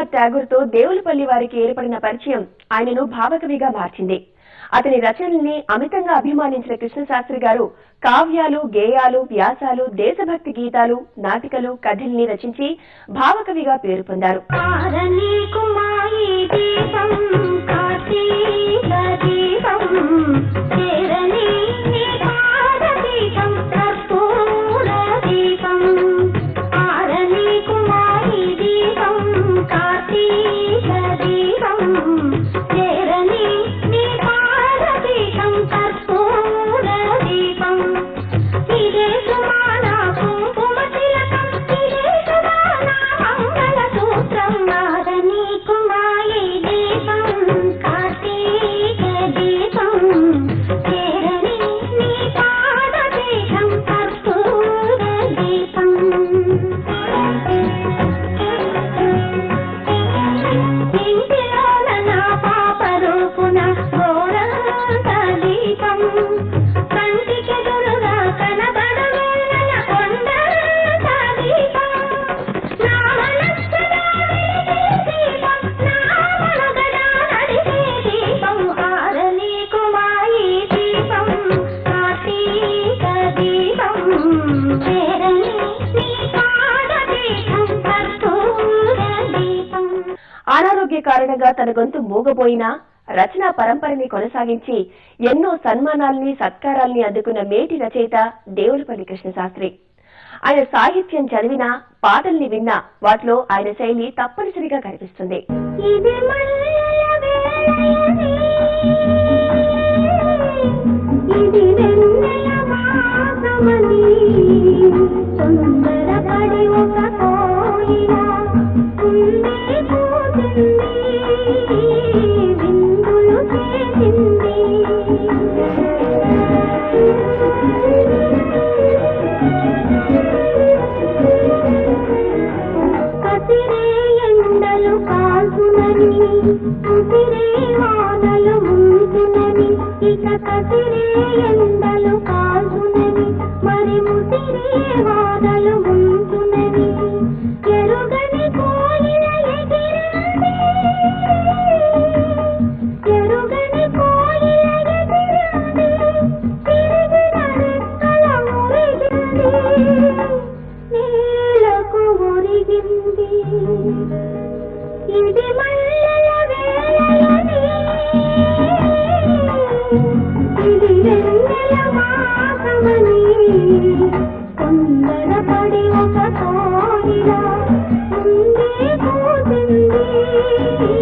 రవీంద్రనాథ్ ఠాగూర్ తో దేవులపల్లి వారికి ఏర్పడిన పరిచయం ఆయనను భావకవిగా మార్చింది అతని రచనల్ని అమితంగా అభిమానించిన కృష్ణశాస్త్రి గారు కావ్యాలు గేయాలు వ్యాసాలు దేశభక్తి గీతాలు నాటికలు కథల్ని రచించి భావకవిగా పేరు పొందారు ఆరని కుమాయి దీపం కార్తీక దీపం చేరని నీ పాద దీపం కర్పూర దీపం ఆరని కుమాయి దీపం కార్తీక దీపం చేరని నీ పాద దీపం కర్పూర దీపం ఇదే సుమాన కుంకుమ తిలకం ఇదే సుమాన మంగళ సూత్రం నాదని కుమాయి దీపం కార్తీక దీపం చేరని నీ పాద దీపం కర్పూర దీపం ఇంటిలోన నా పాప రూపున గోరంత దీపం కంటికెదురుగా కనబడవేళ కొండంత దీపం నా మనస్సులో వెలిగే దీపం నా మనుగడ నడిపే దీపం ఆరని కుమాయి దీపం కార్తీక దీపం చేరని నీ పాద దీపం కర్పూర దీపం అనారోగ్య కారణంగా తన గొంతు మూగబోయినా రచనా పరంపరని కొనసాగించి ఎన్నో సన్మానాల్ని సత్కారాల్ని అందుకున్న మేటి రచయిత దేవులపల్లి కృష్ణశాస్త్రి ఆయన సాహిత్యం చదివినా పాటల్ని విన్నా వాటిలో ఆయన శైలి తప్పనిసరిగా కనిపిస్తుంది ఇది మల్లెల వేళయని, ఇది వెన్నెల మాసమని, తొందరపడి ఒక కోయిల కుందే కూసింది, విందులు చేసింది కసిరే ఎండలు కాల్చునని ఉసిరే వానలు ముంచునని ఇక కసిరే ఎండలు కాల్చునని మరి ముసిరే వానలు ముంచునని ఎరుగని కోయిల ఎగిరింది ఎరుగని కోయిల ఎగిరింది తిరిగిన రెక్కల మురిగింది నీలకు మురిగింది ఇది మల్లెల వేళయని ఇది వెన్నెల మాసమని తొందరపడి ఒక కోయిల ముందే కూసింది